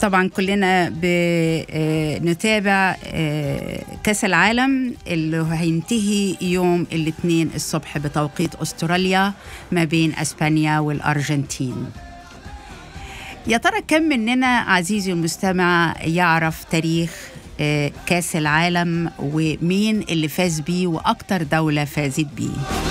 طبعا كلنا بنتابع كاس العالم اللي هينتهي يوم الاثنين الصبح بتوقيت استراليا ما بين اسبانيا والارجنتين يا ترى كم مننا عزيزي المستمع يعرف تاريخ كاس العالم ومين اللي فاز بيه واكتر دوله فازت بيه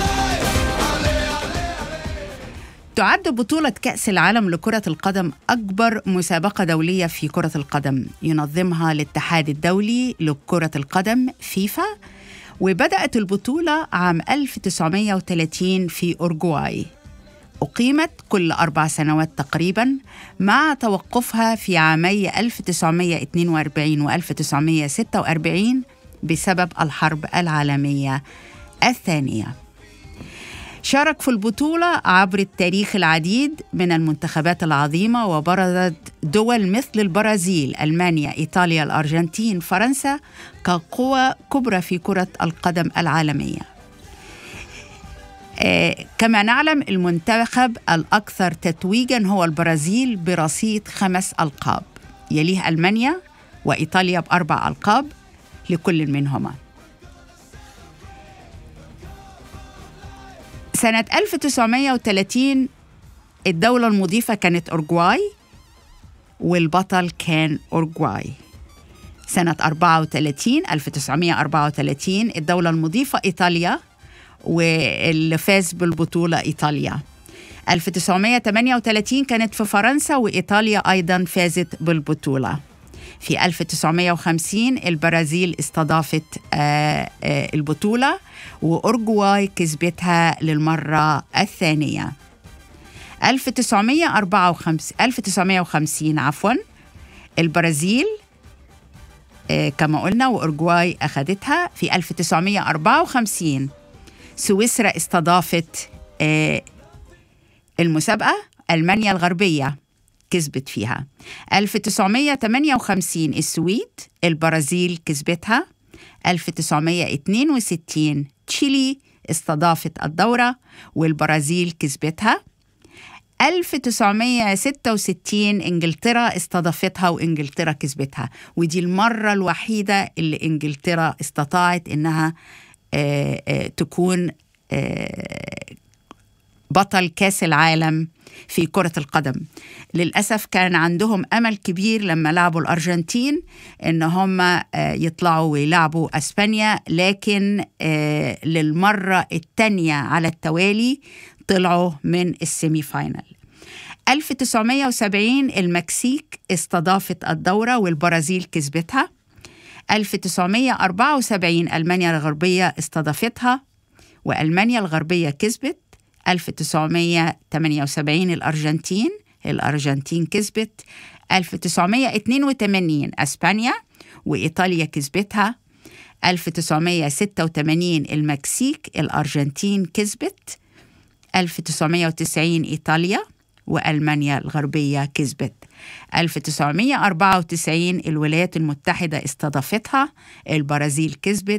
تعد بطولة كأس العالم لكرة القدم أكبر مسابقة دولية في كرة القدم ينظمها الاتحاد الدولي لكرة القدم فيفا وبدأت البطولة عام 1930 في أورجواي أقيمت كل أربع سنوات تقريبا مع توقفها في عامي 1942 و 1946 بسبب الحرب العالمية الثانية شارك في البطولة عبر التاريخ العديد من المنتخبات العظيمة وبرزت دول مثل البرازيل، ألمانيا، إيطاليا، الأرجنتين، فرنسا كقوى كبرى في كرة القدم العالمية. آه كما نعلم المنتخب الأكثر تتويجا هو البرازيل برصيد خمس ألقاب يليه ألمانيا وإيطاليا بأربع ألقاب لكل منهما سنة 1930 الدولة المضيفة كانت أورجواي والبطل كان أورجواي سنة 34 1934 الدولة المضيفة إيطاليا واللي فاز بالبطولة إيطاليا 1938 كانت في فرنسا وإيطاليا أيضا فازت بالبطولة في 1950 البرازيل استضافت آآ آآ البطولة وأورجواي كسبتها للمرة الثانية 1954 1950 عفوا البرازيل كما قلنا وأورجواي أخذتها في 1954 سويسرا استضافت المسابقة ألمانيا الغربية كسبت فيها 1958 السويد البرازيل كسبتها 1962 تشيلي استضافت الدورة والبرازيل كسبتها 1966 انجلترا استضافتها وانجلترا كسبتها ودي المرة الوحيدة اللي انجلترا استطاعت انها آآ آآ تكون آآ بطل كاس العالم في كرة القدم للأسف كان عندهم أمل كبير لما لعبوا الأرجنتين إن هم يطلعوا ويلعبوا أسبانيا لكن للمرة الثانية على التوالي طلعوا من السيمي فاينل 1970 المكسيك استضافت الدورة والبرازيل كسبتها 1974 ألمانيا الغربية استضافتها وألمانيا الغربية كسبت 1978 الأرجنتين الأرجنتين كسبت 1982 أسبانيا وإيطاليا كسبتها 1986 المكسيك الأرجنتين كسبت 1990 إيطاليا وألمانيا الغربية كسبت 1994 الولايات المتحدة استضافتها البرازيل كسبت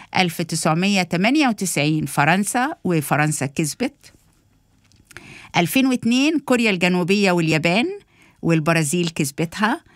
1998 فرنسا وفرنسا كسبت 2002 كوريا الجنوبية واليابان والبرازيل كسبتها